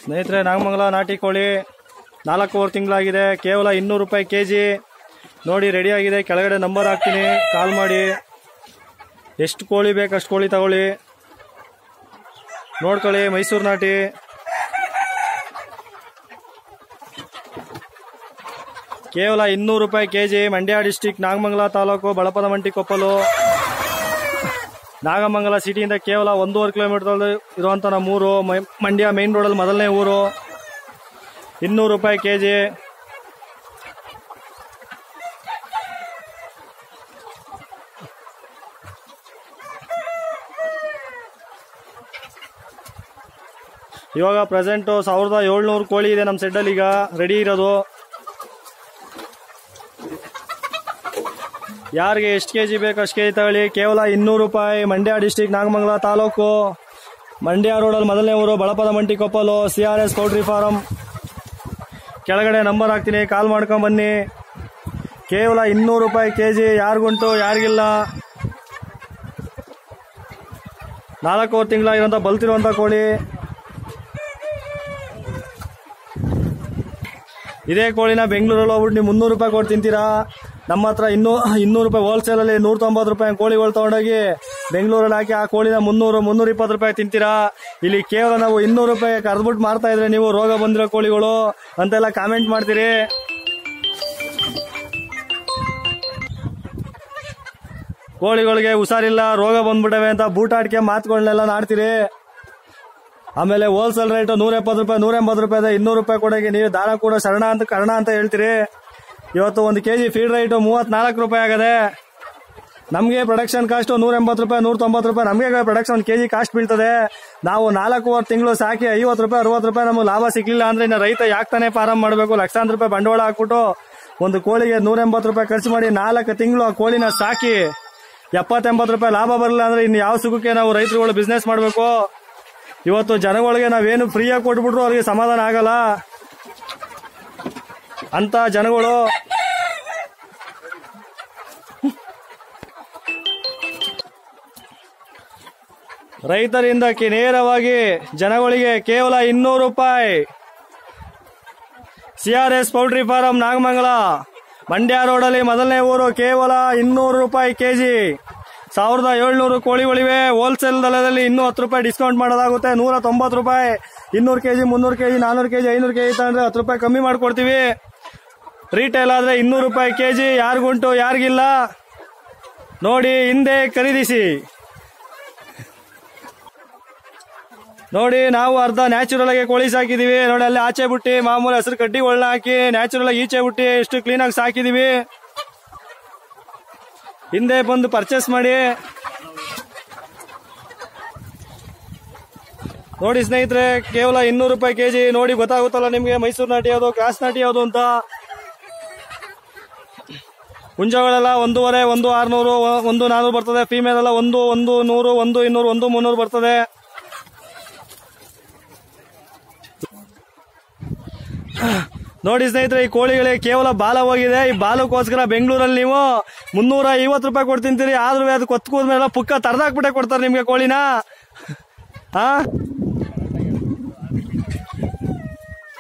ಸ್ನೇಹಿತರೆ ನಾಗಮಂಗಲ ನಾಟಿ ಕೋಳಿ ನಾಲ್ಕೂವರೆ ತಿಂಗಳಾಗಿದೆ ಕೇವಲ ಇನ್ನೂರು ರೂಪಾಯಿ ಕೆ ಜಿ ನೋಡಿ ರೆಡಿ ಆಗಿದೆ ಕೆಳಗಡೆ ನಂಬರ್ ಹಾಕ್ತೀನಿ ಕಾಲ್ ಮಾಡಿ ಎಷ್ಟು ಕೋಳಿ ಬೇಕು ಅಷ್ಟು ಕೋಳಿ ತಗೊಳ್ಳಿ ನೋಡ್ಕೊಳ್ಳಿ ಮೈಸೂರು ನಾಟಿ ಕೇವಲ ಇನ್ನೂರು ರೂಪಾಯಿ K G Mandya district Nagamangala taluk Balapadamanti Koppalu Nagamangala ಸಿಟಿಯಿಂದ ಕೇವಲ ಒಂದೂವರೆ ಕಿಲೋಮೀಟರ್ ಇರುವಂತ ನಮ್ಮೂರು ಮೈ- ಮಂಡ್ಯ ಮೇನ್ ರೋಡಲ್ಲಿ ಮೊದಲನೇ ಊರು ಇನ್ನೂರು ರೂಪಾಯಿ ಕೆ ಜಿ ಇವಾಗ ಪ್ರೆಸೆಂಟು ಸಾವಿರದ ಏಳ್ನೂರು ಕೋಳಿ ಇದೆ ನಮ್ಮ ಸೆಡ್ಡಲ್ಲಿ ಈಗ ರೆಡಿ ಇರೋದು ಯಾರಿಗೆ ಎಷ್ಟು ಕೆ ಜಿ ಬೇಕು ಅಷ್ಟು ಕೆ ಜಿ ತಗೊಳ್ಳಿ ಕೇವಲ ಇನ್ನೂರು ರೂಪಾಯಿ ಮಂಡ್ಯ ಡಿಸ್ಟಿಕ್ ನಾಗಮಂಗಲ ತಾಲೂಕು ಮಂಡ್ಯ ರೋಡಲ್ಲಿ ಮೊದಲನೇ ಊರು Balapada Manti Koppalu C R S poultry farm ಕೆಳಗಡೆ ನಂಬರ್ ಹಾಕ್ತೀನಿ ಕಾಲ್ ಮಾಡ್ಕೊಂಡ್ ಬನ್ನಿ ಕೇವಲ ಇನ್ನೂರು ರೂಪಾಯಿ ಕೆ ಜಿ ಯಾರಿಗುಂಟು ಯಾರಿಗಿಲ್ಲ ನಾಲ್ಕೂವರೆ ತಿಂಗಳಾಗಿರೋಂಥ ಬಲ್ತಿರುವಂಥ ಕೋಳಿ ಇದೇ ಕೋಳಿನ ಬೆಂಗಳೂರಲ್ಲಿ ಹೋಗ್ಬಿಟ್ಟು ನೀವು ಮುನ್ನೂರು ರೂಪಾಯಿ ಕೊಟ್ಟು ತಿಂತೀರಾ ನಮ್ಮ ಹತ್ರ ಇನ್ನೂ ಇನ್ನೂರು ರೂಪಾಯಿ ಹೋಲ್ಸೇಲಲ್ಲಿ ನೂರ ತೊಂಬತ್ತು ರೂಪಾಯಿ ಕೋಳಿಗಳು ತಗೊಂಡೋಗಿ ಬೆಂಗಳೂರಲ್ಲಿ ಹಾಕಿ ಆ ಕೋಳಿನ ಮುನ್ನೂರು ಮುನ್ನೂರ ಇಪ್ಪತ್ತು ರೂಪಾಯಿ ತಿಂತೀರಾ ಇಲ್ಲಿ ಕೇವಲ ನಾವು ಇನ್ನೂರು ರೂಪಾಯಿ ಕರೆದ್ಬಿಟ್ಟು ಮಾರ್ತಾ ಇದ್ರೆ ನೀವು ರೋಗ ಬಂದಿರೋ ಕೋಳಿಗಳು ಅಂತೆಲ್ಲ ಕಾಮೆಂಟ್ ಮಾಡ್ತೀರಿ ಕೋಳಿಗಳಿಗೆ ಹುಷಾರಿಲ್ಲ ರೋಗ ಬಂದ್ಬಿಟ್ಟವೆ ಅಂತ ಬೂಟಾಟಿಕೆ ಮಾತುಗಳನ್ನೆಲ್ಲ ನಾಡ್ತೀರಿ ಆಮೇಲೆ ಹೋಲ್ಸೇಲ್ ರೇಟ್ ನೂರ ಎಪ್ಪತ್ತು ರೂಪಾಯಿ ನೂರ ಎಂಬತ್ತು ರೂಪಾಯಿ ಇದೆ ಇನ್ನೂರು ರೂಪಾಯಿ ಕೊಡೋಕೆ ನೀವು ದಾರ ಕೂಡ ಶರಣ ಅಂತ ಕರ್ಣ ಅಂತ ಹೇಳ್ತೀರಿ ಇವತ್ತು ಒಂದು ಕೆಜಿ ಫೀಡ್ ರೈಟು ಮೂವತ್ನಾಲ್ಕು ರೂಪಾಯಿ ಆಗದೆ ನಮಗೆ ಪ್ರೊಡಕ್ಷನ್ ಕಾಸ್ಟ್ ನೂರ ಎಂಬತ್ತು ರೂಪಾಯಿ ನೂರ ತೊಂಬತ್ತು ರೂಪಾಯಿ ನಮಗೆ ಪ್ರೊಡಕ್ಷನ್ ಕೆಜಿ ಕಾಸ್ಟ್ ಬೀಳ್ತದೆ ನಾವು ನಾಲ್ಕೂವರೆ ತಿಂಗಳು ಸಾಕಿ ಐವತ್ತು ರೂಪಾಯಿ ಅರವತ್ತು ರೂಪಾಯಿ ನಮಗೆ ಲಾಭ ಸಿಗ್ಲಿಲ್ಲ ಅಂದ್ರೆ ಇನ್ನು ರೈತ ಯಾಕ್ತಾನೆ ಫಾರಂ ಮಾಡಬೇಕು ಲಕ್ಷಾಂತರ ರೂಪಾಯಿ ಬಂಡವಾಳ ಹಾಕ್ಬಿಟ್ಟು ಒಂದು ಕೋಳಿಗೆ ನೂರ ಎಂಬತ್ತು ರೂಪಾಯಿ ಖರ್ಚು ಮಾಡಿ ನಾಲ್ಕು ತಿಂಗಳು ಆ ಕೋಳಿನ ಸಾಕಿ ಎಪ್ಪತ್ತೆಂಬತ್ತು ರೂಪಾಯಿ ಲಾಭ ಬರಲಿಲ್ಲ ಅಂದ್ರೆ ಇನ್ನು ಯಾವ ಸುಖಕ್ಕೆ ನಾವು ರೈತರುಗಳು ಬಿಸ್ನೆಸ್ ಮಾಡಬೇಕು ಇವತ್ತು ಜನಗಳಿಗೆ ನಾವೇನು ಫ್ರೀಯಾಗಿ ಕೊಟ್ಬಿಟ್ರು ಅವ್ರಿಗೆ ಸಮಾಧಾನ ಆಗಲ್ಲ ಅಂತ ಜನಗಳು ರೈತರಿಂದ ಕಿ- ನೇರವಾಗಿ ಜನಗಳಿಗೆ ಕೇವಲ ಇನ್ನೂರು ರೂಪಾಯಿ CRS poultry farm Nagamangala Mandya ರೋಡಲ್ಲಿ ಮೊದಲನೇ ಊರು ಕೇವಲ ಇನ್ನೂರು ರೂಪಾಯಿ ಕೆಜಿ ಸಾವಿರದ ಏಳ್ನೂರು ಕೋಳಿಗಳಿವೆ ಹೋಲ್ಸೇಲ್ ದಳದಲ್ಲಿ ಇನ್ನೂ ಹತ್ತು ರೂಪಾಯಿ ಡಿಸ್ಕೌಂಟ್ ಮಾಡೋದಾಗುತ್ತೆ ನೂರ ತೊಂಬತ್ತು ರೂಪಾಯಿ ಇನ್ನೂರು ಕೆಜಿ ಮುನ್ನೂರು ಕೆಜಿ ನಾನೂರು ಕೆಜಿ ಐನೂರು ಕೆಜಿ ತಗೊಂಡ್ರೆ ಹತ್ತು ರೂಪಾಯಿ ಕಮ್ಮಿ ಮಾಡ್ಕೊಡ್ತೀವಿ ರೀಟೇಲ್ ಆದ್ರೆ ಇನ್ನೂರು ರೂಪಾಯಿ ಕೆಜಿ ಯಾರಿಗುಂಟು ಯಾರಿಗಿಲ್ಲ ನೋಡಿ ಹಿಂದೆ ಖರೀದಿಸಿ ನೋಡಿ ನಾವು ಅರ್ಧ ನ್ಯಾಚುರಲ್ ಆಗಿ ಕೋಳಿ ಸಾಕಿದೀವಿ ನೋಡಿ ಅಲ್ಲಿ ಆಚೆ ಬಿಟ್ಟು ಮಾಮೂಲಿ ಹಸಿರು ಕಡ್ಡಿ ಒಳ್ಳ ಹಾಕಿ ನ್ಯಾಚುರಲ್ ಆಗಿ ಈಚೆ ಬಿಟ್ಟು ಎಷ್ಟು ಕ್ಲೀನ್ ಆಗಿ ಸಾಕಿದೀವಿ ಹಿಂದೆ ಬಂದು ಪರ್ಚೇಸ್ ಮಾಡಿ ನೋಡಿ ಸ್ನೇಹಿತರೆ ಕೇವಲ ಇನ್ನೂರು ರೂಪಾಯಿ ಕೆಜಿ ನೋಡಿ ಗೊತ್ತಾಗುತ್ತಲ್ಲ ನಿಮ್ಗೆ ಮೈಸೂರು ನಾಟಿ ಯಾವುದು ಕ್ರಾಸ್ ನಾಟಿ ಯಾವುದು ಅಂತ ಹುಂಜಗಳೆಲ್ಲ ಒಂದೂವರೆ ಒಂದು ಆರ್ನೂರು ಒಂದು ನಾನೂರು ಬರ್ತದೆ ಫೀಮೇಲ್ ಎಲ್ಲ ಒಂದು ಒಂದು ನೂರು ಒಂದು ಇನ್ನೂರು ಒಂದು ಮುನ್ನೂರು ಬರ್ತದೆ ನೋಡಿ ಸ್ನೇಹಿತರೆ ಈ ಕೋಳಿಗಳಿಗೆ ಕೇವಲ ಬಾಲ ಹೋಗಿದೆ ಈ ಬಾಲಕ್ಕೋಸ್ಕರ ಬೆಂಗಳೂರಲ್ಲಿ ನೀವು ಮುನ್ನೂರ ಐವತ್ತು ರೂಪಾಯಿ ಕೊಟ್ಟು ತಿಂತೀರಿ ಆದ್ರೂ ಅದು ಕೊತ್ಕೋದ್ಮೇಲೆ ಪುಕ್ಕ ತರದಾಕ್ಬಿಟ್ಟೆ ಕೊಡ್ತಾರೆ ನಿಮ್ಗೆ ಕೋಳಿನ ಹಾ